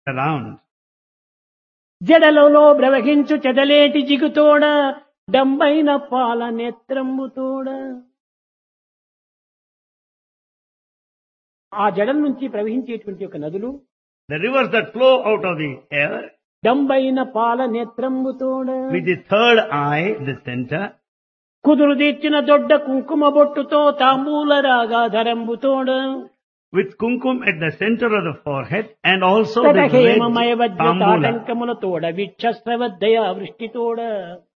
around. జడలలో ప్రవహించు చెడలేటి జిగుతోడ డంబైన పాల నేత్రంబుతోడ ఆ జడల నుంచి ప్రవహించేటువంటి ఒక నదులు The rivers that flow out of the air డంబైన పాల నేత్రంబుతోడ with the third eye, the center, కుదురు తీర్చిన దొడ్డ కుంకుమ బొట్టుతో తాంబూల రాగా ధరంబుతోడ with kumkum at the center of the forehead and also the తటహేమమయ red వజ్ర tambula. తాటంకములతోడ విక్షస్రవద్దయ వృష్టితోడ